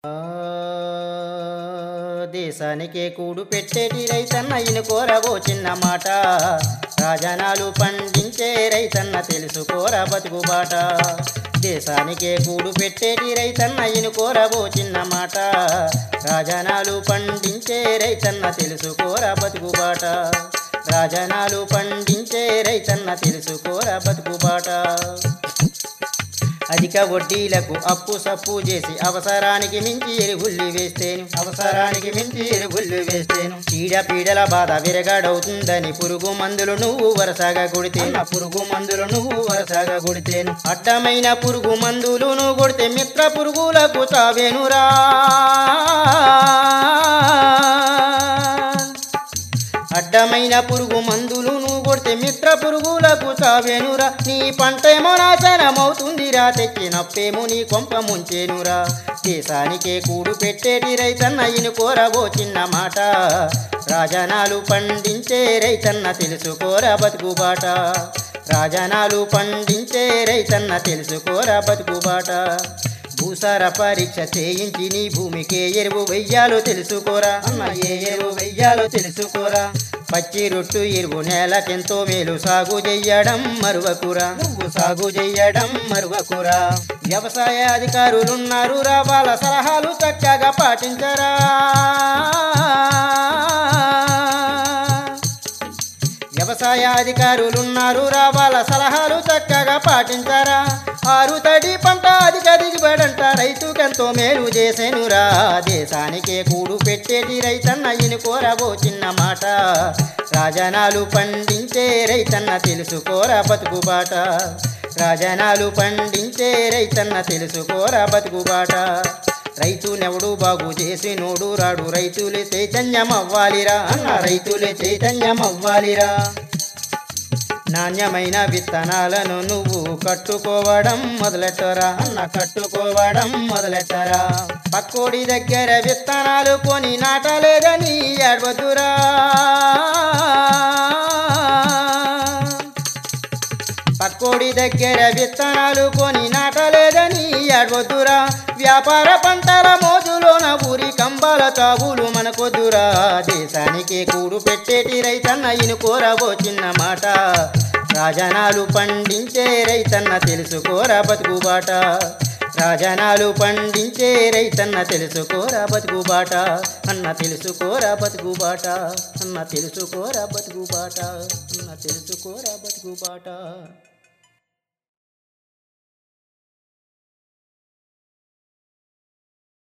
దేశానికే కూడు పెట్టేటి రైతన్న ఇనుకోరవో చిన్న మాట రాజనాలు పండించే రైతన్న తెలుసుకోరా బతుకుబాట దేశానికే కూడు పెట్టేటి రైతన్న ఇనుకోరవో చిన్న మాట రాజనాలు పండించే రైతన్న తెలుసుకోరా బతుకుబాట రాజనాలు పండించే రైతన్న తెలుసుకోరా బతుకుబాట అధిక వడ్డీలకు అప్పు సప్పు చేసి అవసరానికి మించి ఎరుగుల్లి వేస్తేను అవసరానికి మించి ఎరుగుల్లి వేస్తేను చీడ పీడల బాధ విరగడవుతుందని పురుగు మందులు నువ్వు వరసగా కొడితేను పురుగు మందులు నువ్వు వరసగా కొడితేను అడ్డమైన పురుగు మందులు నువ్వు కొడితే మిత్ర పురుగులకు చావేనురా అడ్డమైన పురుగు మందులు నువ్వు కొడితే మిత్ర పురుగులకు చావేనురా నీ పంటేమో నాశనమవుతుందిరా తెచ్చినప్పేమో నీ కొంప ముంచేనురా దేశానికే కూడు పెట్టేటి రైతన్న ఇనుకోరబో చిన్న మాట రాజనాలు పండించే రైతన్న తెలుసుకోరా బతుకుబాట రాజనాలు పండించే రైతన్న తెలుసుకోరా బతుకుబాట భూసార పరీక్ష చేయించి నీ భూమికే ఎరువు వెయ్యాలో తెలుసుకోరా అన్న ఏ ఎరువు వెయ్యాలో తెలుసుకోరా పచ్చి రొట్టు ఎరువు నేలకెంతో మేలు సాగు చెయ్యడం మరువకురా నువ్వు సాగు చెయ్యడం మరువకురా వ్యవసాయ అధికారులున్నారు రా వాళ్ళ సలహాలు చక్కగా పాటించరా వ్యవసాయ అధికారులున్నారు రా వాళ్ళ సలహాలు చక్కగా పాటించారా ఆరు తడి పంట అధిక దిగుబడంట రైతుకెంతో మేలు చేసేనురా దేశానికే కూడు పెట్టేటి రైతన్న ఇనుకోరబో చిన్న మాట రాజనాలు పండించే రైతన్న తెలుసుకోరా బతుకుబాట రాజనాలు పండించే రైతన్న తెలుసుకోరా బతుకుబాట రైతునెవడు బాగు చేసి నోడు రాడు రైతులే చైతన్యం అవ్వాలిరా అన్న రైతులే చైతన్యం అవ్వాలిరా నాణ్యమైన విత్తనాలను నువ్వు కట్టుకోవడం మొదలెట్టరా అన్న కట్టుకోవడం మొదలెట్టరా పక్కోడి దగ్గర విత్తనాలు కొని నాటలేదని ఏడవద్దురా పక్కోడి దగ్గర విత్తనాలు కొని నాటలేదని ఏడవద్దురా వ్యాపార పంటల మోజులోన ఊరి కంబాల తాబులు మనకొద్దురా దేశానికే కూడు పెట్టేటి రైతన్న ఇనుకోరబో చిన్న మాట రాజనాలు పండించే రైతన్న తెలుసుకోరా బతుకుబాట రాజనాలు పండించే రైతన్న తెలుసుకోరా బతుకుబాట అన్న తెలుసుకోరా బతుకుబాట అన్న తెలుసుకోరా బతుకుబాట అన్న తెలుసుకోరా బతుకుబాట